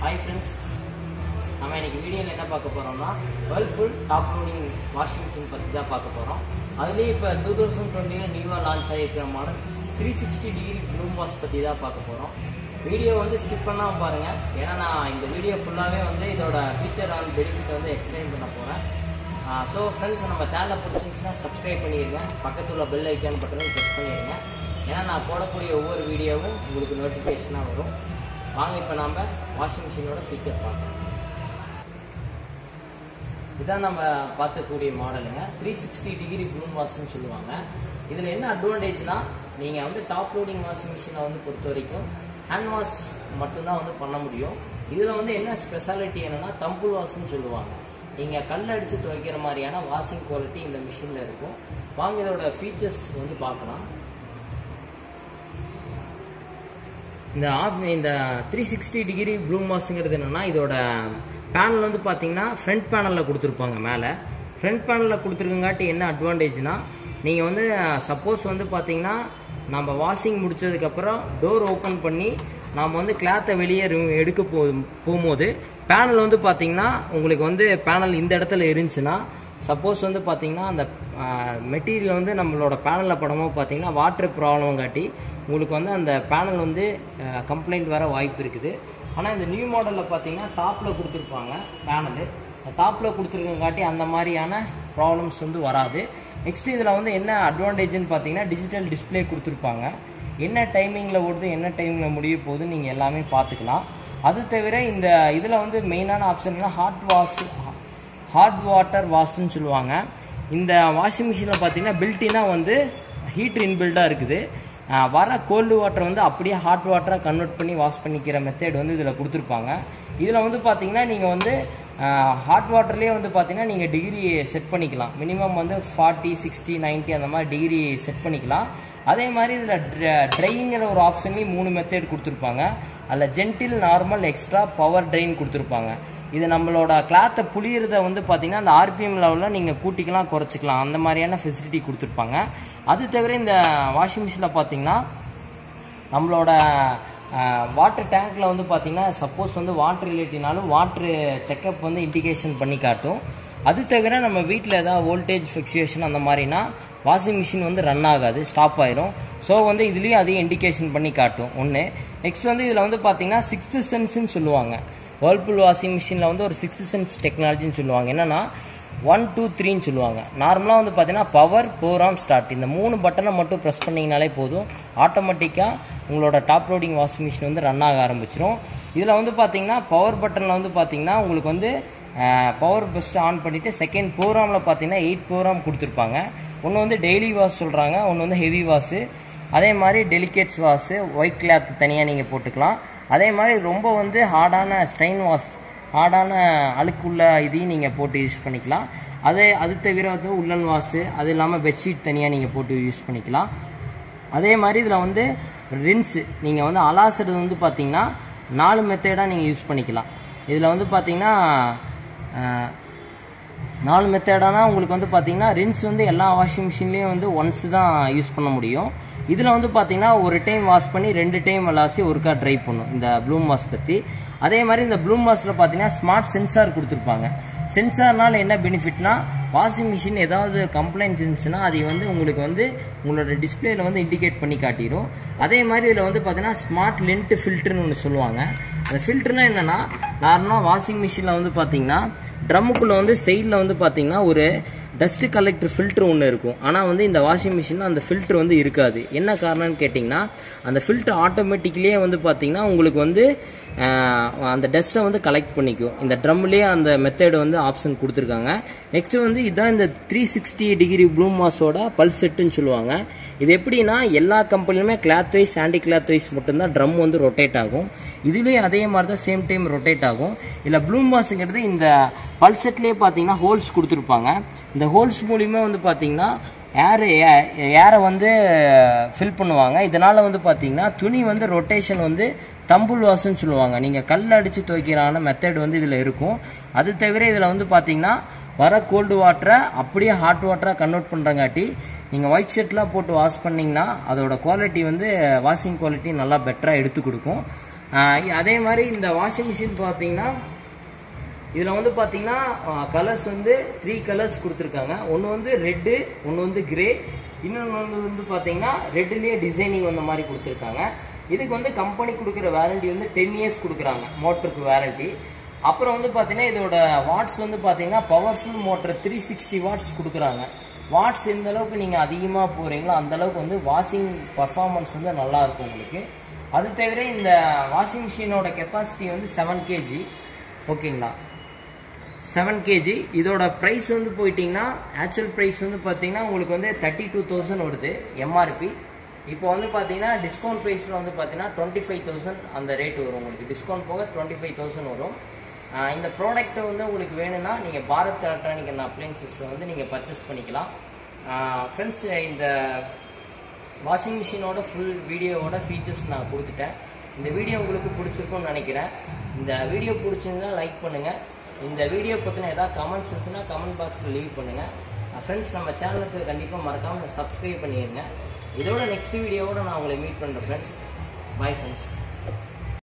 hi friends நம்ம இன்னைக்கு வீடியோவில் என்ன பார்க்க போகிறோம்னா Whirlpool top loading washing machine பற்றி தான் பார்க்க போகிறோம் அதுலேயும் இப்போ டூ தௌசண்ட் டுவெண்ட்டியில் நியூவாக லான்ச் ஆகிருக்கிற model three sixty degree bloom wash பற்றி தான் பார்க்க போகிறோம் வீடியோ வந்து ஸ்கிப் பண்ணாமல் பாருங்கள் ஏன்னா நான் இந்த வீடியோ ஃபுல்லாகவே வந்து இதோட ஃபீச்சர் அண்ட் பெனிஃபிட் வந்து எக்ஸ்பிளைன் பண்ண போகிறேன் ஸோ ஃப்ரெண்ட்ஸ் நம்ம சேனலை பிடிச்சிருந்துச்சுன்னா சப்ஸ்கிரைப் பண்ணிடுங்க பக்கத்தில் உள்ள பெல் ஐக்கான் பட்டனும் ப்ரெஸ் பண்ணிடுங்க ஏன்னா நான் போடக்கூடிய ஒவ்வொரு வீடியோவும் உங்களுக்கு நோட்டிஃபிகேஷனாக வரும் வாங்க இப்போ நாம் வாஷிங் மிஷினோட ஃபீச்சர் பார்க்கலாம் இதான் நம்ம பார்க்கக்கூடிய மாடலுங்க த்ரீ சிக்ஸ்டி டிகிரி ப்ளூம் வாஷ்னு சொல்லுவாங்க இதில் என்ன அட்வான்டேஜ்னா நீங்கள் வந்து டாப் லோடிங் வாஷிங் மிஷினை வந்து பொறுத்த வரைக்கும் ஹேண்ட் வாஷ் மட்டும்தான் வந்து பண்ண முடியும் இதில் வந்து என்ன ஸ்பெஷாலிட்டி என்னன்னா தம்புல் வாஷ்னு சொல்லுவாங்க நீங்கள் கல் அடித்து துவைக்கிற மாதிரியான வாஷிங் குவாலிட்டி இந்த மிஷினில் இருக்கும் வாங்க இதோட ஃபீச்சர்ஸ் வந்து பார்க்கலாம் இந்த ஆஃப் இந்த த்ரீ சிக்ஸ்டி டிகிரி ப்ளூம் வாஷுங்கிறது என்னன்னா இதோட பேனல் வந்து பார்த்தீங்கன்னா ஃப்ரண்ட் பேனலில் கொடுத்துருப்பாங்க மேலே ஃப்ரண்ட் பேனலில் கொடுத்துருக்கங்காட்டி என்ன அட்வான்டேஜ்னா நீங்கள் வந்து சப்போஸ் வந்து பார்த்தீங்கன்னா நம்ம வாஷிங் முடிச்சதுக்கப்புறம் டோர் ஓப்பன் பண்ணி நாம் வந்து கிளாத்தை வெளியே remove- எடுக்க போ போகும்போது பேனல் வந்து பார்த்தீங்கன்னா உங்களுக்கு வந்து பேனல் இந்த இடத்துல இருந்துச்சுன்னா சப்போஸ் வந்து பார்த்தீங்கன்னா அந்த மெட்டீரியல் வந்து நம்மளோட பேனலில் படமோ பார்த்தீங்கன்னா வாட்டர் ப்ராப்ளம் காட்டி உங்களுக்கு வந்து அந்த பேனல் வந்து கம்ப்ளைண்ட் வர வாய்ப்பு இருக்குது ஆனால் இந்த நியூ மாடலில் பார்த்தீங்கன்னா டாப்பில் கொடுத்துருப்பாங்க பேனலு டாப்பில் கொடுத்துருக்கங்காட்டி அந்த மாதிரியான ப்ராப்ளம்ஸ் வந்து வராது நெக்ஸ்ட் இதில் வந்து என்ன அட்வான்டேஜ்னு பார்த்தீங்கன்னா டிஜிட்டல் டிஸ்ப்ளே கொடுத்துருப்பாங்க என்ன டைமிங்கில் ஓடுது என்ன டைமில் முடிய போகுது நீங்கள் எல்லாமே பார்த்துக்கலாம் அது தவிர இந்த இதில் வந்து மெயினான ஆப்ஷன்னா ஹாட் வாஷ் ஹாட் வாட்டர் வாஷ்னு சொல்லுவாங்க இந்த வாஷிங் மிஷினில் பார்த்தீங்கன்னா பில்ட்டினாக வந்து ஹீட்டர் இன்பில்டாக இருக்குது ஆஹ் வர கோல்டு வாட்டர் வந்து அப்படியே ஹாட் வாட்டராக கன்வெர்ட் பண்ணி வாஷ் பண்ணிக்கிற மெத்தட் வந்து இதில் கொடுத்துருப்பாங்க இதில் வந்து பார்த்தீங்கன்னா நீங்கள் வந்து ஹாட் வாட்டர்லேயே வந்து பார்த்தீங்கன்னா நீங்கள் டிகிரி செட் பண்ணிக்கலாம் மினிமம் வந்து ஃபார்ட்டி சிக்ஸ்டி 90 அந்த மாதிரி டிகிரி செட் பண்ணிக்கலாம் அதே மாதிரி இதில் ட்ரைங்கிற ஒரு ஆப்ஷன்லேயும் மூணு மெத்தட் கொடுத்துருப்பாங்க அதில் gentle normal extra power drain கொடுத்துருப்பாங்க இது நம்மளோட கிளாத்தை புளியறத வந்து பார்த்தீங்கன்னா அந்த ஆர்பிஎம் லெவலில் நீங்கள் கூட்டிக்கலாம் குறைச்சிக்கலாம் அந்த மாதிரியான ஃபெசிலிட்டி கொடுத்துருப்பாங்க அது தவிர இந்த வாஷிங் மிஷினில் பார்த்தீங்கன்னா நம்மளோட வாட்டர் டேங்க்கில் வந்து பார்த்தீங்கன்னா சப்போஸ் வந்து வாட்டர் ரிலேட்டினாலும் வாட்ரு செக்கப் வந்து இண்டிகேஷன் பண்ணி காட்டும் அது தவிர நம்ம வீட்டில் ஏதாவது வோல்டேஜ் ஃபிக்சுவேஷன் அந்த மாதிரினா வாஷிங் மிஷின் வந்து ரன் ஆகாது ஸ்டாப் ஆயிரும் ஸோ வந்து இதுலேயும் அதையும் இண்டிகேஷன் பண்ணி காட்டும் ஒன்று நெக்ஸ்ட் வந்து இதில் வந்து பார்த்தீங்கன்னா சிக்ஸ்த் சென்ஸ்னு சொல்லுவாங்க வேர்ல்பூல் வாஷிங் மிஷினில் வந்து ஒரு சிக்ஸ்த் சென்ஸ் டெக்னாலஜின்னு சொல்லுவாங்க என்னன்னா ஒன் டூ த்ரீன்னு சொல்லுவாங்க நார்மலாக வந்து பார்த்தீங்கன்னா பவர் ப்ரோக்ராம் ஸ்டார்ட் இந்த மூணு பட்டனை மட்டும் ப்ரெஸ் பண்ணிங்கனாலே போதும் ஆட்டோமேட்டிக்காக உங்களோட டாப் லோடிங் வாஷிங் மிஷின் வந்து ரன் ஆக ஆரம்பிச்சிரும் இதில் வந்து பார்த்தீங்கன்னா பவர் பட்டனில் வந்து பார்த்தீங்கன்னா உங்களுக்கு வந்து பவர் பெஸ்ட் ஆன் பண்ணிவிட்டு செகண்ட் ப்ரோக்ராமில் பார்த்தீங்கன்னா எயிட் ப்ரோக்ராம் கொடுத்துருப்பாங்க ஒன்று வந்து டெய்லி வாஷ் சொல்கிறாங்க ஒன்று வந்து ஹெவி வாஷு அதே மாதிரி டெலிகேட்ஸ் வாஷு ஒயிட் கிளாத் தனியாக நீங்கள் போட்டுக்கலாம் அதே மாதிரி ரொம்ப வந்து ஹார்டான ஸ்ட்ரெயின் வாஷ் ஹார்டான அழுக்குள்ள இதையும் நீங்கள் போட்டு யூஸ் பண்ணிக்கலாம் அதே அது தவிர வந்து உள்ளன் வாஷு அது இல்லாமல் பெட்ஷீட் தனியாக நீங்கள் போட்டு யூஸ் பண்ணிக்கலாம் அதே மாதிரி இதில் வந்து ரின்ஸு நீங்கள் வந்து அலாசுறது வந்து பார்த்தீங்கன்னா நாலு மெத்தடாக நீங்கள் யூஸ் பண்ணிக்கலாம் இதில் வந்து பார்த்தீங்கன்னா அஹ், நாலு மெத்தடானா உங்களுக்கு வந்து பார்த்தீங்கன்னா ரின்ஸ் வந்து எல்லா வாஷிங் மிஷின்லேயும் வந்து ஒன்ஸ் தான் யூஸ் பண்ண முடியும் இதில் வந்து பார்த்தீங்கன்னா ஒரு டைம் வாஷ் பண்ணி ரெண்டு டைம் விளாசி ஒருக்கா ட்ரை பண்ணும் இந்த ப்ளூம் வாஷ் பற்றி அதே மாதிரி இந்த ப்ளூம் வாஷில் பார்த்தீங்கன்னா ஸ்மார்ட் சென்சார் கொடுத்துருப்பாங்க சென்சார்னால என்ன பெனிஃபிட்னா வாஷிங் மிஷின் ஏதாவது கம்ப்ளைண்ட்ஸ் இருந்துச்சுன்னா அதை வந்து உங்களுக்கு வந்து உங்களோட டிஸ்பிளேல வந்து இண்டிகேட் பண்ணி காட்டிடும் அதே மாதிரி இதில் வந்து பார்த்தீங்கன்னா ஸ்மார்ட் லென்ட் ஃபில்டர்னு ஒன்று சொல்லுவாங்க அந்த ஃபில்டர்னா என்னன்னா நார்மலாக வாஷிங் மிஷினில் வந்து பார்த்தீங்கன்னா ட்ரம்முக்குள்ளே வந்து சைடில் வந்து பார்த்தீங்கன்னா ஒரு டஸ்ட் கலெக்டர் ஃபில்டர் ஒன்று இருக்கும் ஆனால் வந்து இந்த வாஷிங் மிஷினில் அந்த ஃபில்டர் வந்து இருக்காது என்ன காரணம்னு கேட்டிங்கன்னா அந்த ஃபில்டர் ஆட்டோமேட்டிக்லேயே வந்து பார்த்தீங்கன்னா உங்களுக்கு வந்து ஆஹ், அந்த டஸ்ட்டை வந்து கலெக்ட் பண்ணிக்கும் இந்த ட்ரம்லேயே அந்த மெத்தட் வந்து ஆப்ஷன் கொடுத்துருக்காங்க நெக்ஸ்ட் வந்து இதுதான் இந்த த்ரீ சிக்ஸ்டி டிகிரி ப்ளூம் வாஷோட பல்ஸ் செட்டுன்னு சொல்லுவாங்க இது எப்படின்னா எல்லா கம்பெனிலுமே cloth wise anti cloth wise மட்டும்தான் ட்ரம் வந்து ரொட்டேட் ஆகும் இதுலேயும் அதே மாதிரி தான் சேம் டைம் ரொட்டேட் ஆகும் இதில் ப்ளூம் வாஷுங்கிறது இந்த பல்செட்லேயே பார்த்தீங்கன்னா ஹோல்ஸ் கொடுத்துருப்பாங்க இந்த ஹோல்ஸ் மூலியமா வந்து பார்த்தீங்கன்னா ஏர் ஏரை வந்து ஃபில் பண்ணுவாங்க இதனால் வந்து பார்த்தீங்கன்னா துணி வந்து ரொட்டேஷன் வந்து தம்புல் வாஷ்னு சொல்லுவாங்க நீங்கள் கல் அடித்து துவைக்கிறான மெத்தட் வந்து இதில் இருக்கும் அது தவிர இதில் வந்து பார்த்தீங்கன்னா வர கோல்டு வாட்டரை அப்படியே ஹாட் வாட்டராக கன்வெர்ட் பண்ணுறங்காட்டி நீங்கள் ஒயிட் ஷர்ட்லாம் போட்டு வாஷ் பண்ணிங்கன்னா அதோட குவாலிட்டி வந்து வாஷிங் குவாலிட்டி நல்லா பெட்டராக எடுத்து கொடுக்கும் ஆஹ் அதே மாதிரி இந்த வாஷிங் மிஷின் பார்த்தீங்கன்னா இதில் வந்து பார்த்தீங்கன்னா கலர்ஸ் வந்து த்ரீ கலர்ஸ் கொடுத்துருக்காங்க ஒன்று வந்து ரெட்டு ஒன்று வந்து கிரே இன்னொன்று வந்து வந்து பார்த்தீங்கன்னா ரெட்டுலேயே டிசைனிங் வந்த மாதிரி கொடுத்துருக்காங்க இதுக்கு வந்து கம்பெனி கொடுக்குற வாரண்டி வந்து டென் இயர்ஸ் கொடுக்குறாங்க மோட்டருக்கு வாரண்டி அப்புறம் வந்து பார்த்தீங்கன்னா இதோட வாட்ஸ் வந்து பார்த்தீங்கன்னா powerful motor three sixty watts கொடுக்குறாங்க வாட்ஸ் எந்த அளவுக்கு நீங்கள் அதிகமாக போகிறீங்களோ அந்த அளவுக்கு வந்து வாஷிங் பர்ஃபார்மன்ஸ் வந்து நல்லா இருக்கும் உங்களுக்கு அது தவிர இந்த வாஷிங் மிஷினோட கெப்பாசிட்டி வந்து செவன் கேஜி ஓகேங்களா செவன் கேஜி இதோட ப்ரைஸ் வந்து போயிட்டீங்கன்னா ஆக்சுவல் ப்ரைஸ் வந்து பார்த்தீங்கன்னா உங்களுக்கு வந்து தேர்ட்டி டூ தௌசண்ட் வருது எம்ஆர்பி இப்போ வந்து பார்த்தீங்கன்னா டிஸ்கவுண்ட் ப்ரைஸில் வந்து பார்த்தீங்கன்னா டுவெண்ட்டி ஃபைவ் தௌசண்ட் அந்த ரேட் வரும் உங்களுக்கு டிஸ்கவுண்ட் போக டுவெண்ட்டி ஃபைவ் தௌசண்ட் வரும் ஆஹ் இந்த ப்ராடக்ட் வந்து உங்களுக்கு வேணும்னா நீங்கள் பாரத் எலக்ட்ரானிக் அண்ட் அப்ளைன்சஸில் வந்து நீங்கள் பர்ச்சேஸ் பண்ணிக்கலாம் ஃப்ரெண்ட்ஸ் இந்த வாஷிங் மிஷினோட ஃபுல் வீடியோவோட ஃபீச்சர்ஸ் நான் கொடுத்துட்டேன் இந்த வீடியோ உங்களுக்கு பிடிச்சிருக்கும்னு நினைக்கிறேன் இந்த வீடியோ பிடிச்சிருந்தா லைக் பண்ணுங்கள் இந்த வீடியோ பற்றின ஏதாவது கமெண்ட்ஸ் இருந்துச்சுன்னா கமெண்ட் பாக்ஸில் லீவ் பண்ணுங்கள் ஃப்ரெண்ட்ஸ் நம்ம சேனலுக்கு கண்டிப்பாக மறக்காமல் சப்ஸ்கிரைப் பண்ணிடுங்க இதோட நெக்ஸ்ட் வீடியோவோட நான் உங்களை மீட் பண்ணுறேன் ஃப்ரெண்ட்ஸ் பை ஃப்ரெண்ட்ஸ்